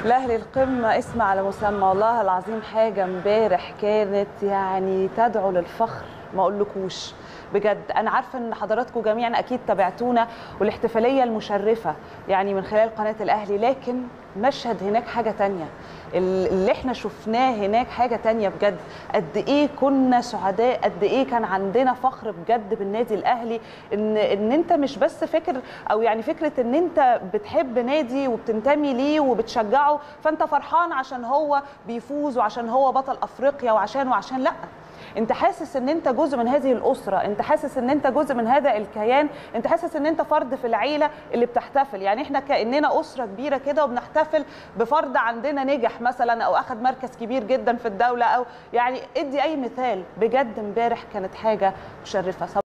الاهلي القمه اسم على مسمى والله العظيم حاجه امبارح كانت يعني تدعو للفخر ما اقولكوش بجد انا عارفه ان حضراتكم جميعا اكيد تابعتونا والاحتفاليه المشرفه يعني من خلال قناه الاهلي لكن مشهد هناك حاجه تانية اللي احنا شفناه هناك حاجه تانية بجد قد ايه كنا سعداء قد ايه كان عندنا فخر بجد بالنادي الاهلي ان ان انت مش بس فكر او يعني فكره ان انت بتحب نادي وبتنتمي ليه وبتشجعه فانت فرحان عشان هو بيفوز وعشان هو بطل افريقيا وعشان وعشان لا انت حاسس ان انت جزء من هذه الاسره انت حاسس ان انت جزء من هذا الكيان انت حاسس ان انت فرد في العيله اللي بتحتفل يعني احنا كاننا اسره كبيره كده وبنحتفل بفرد عندنا نجح مثلا او اخذ مركز كبير جدا في الدوله او يعني ادي اي مثال بجد امبارح كانت حاجه مشرفه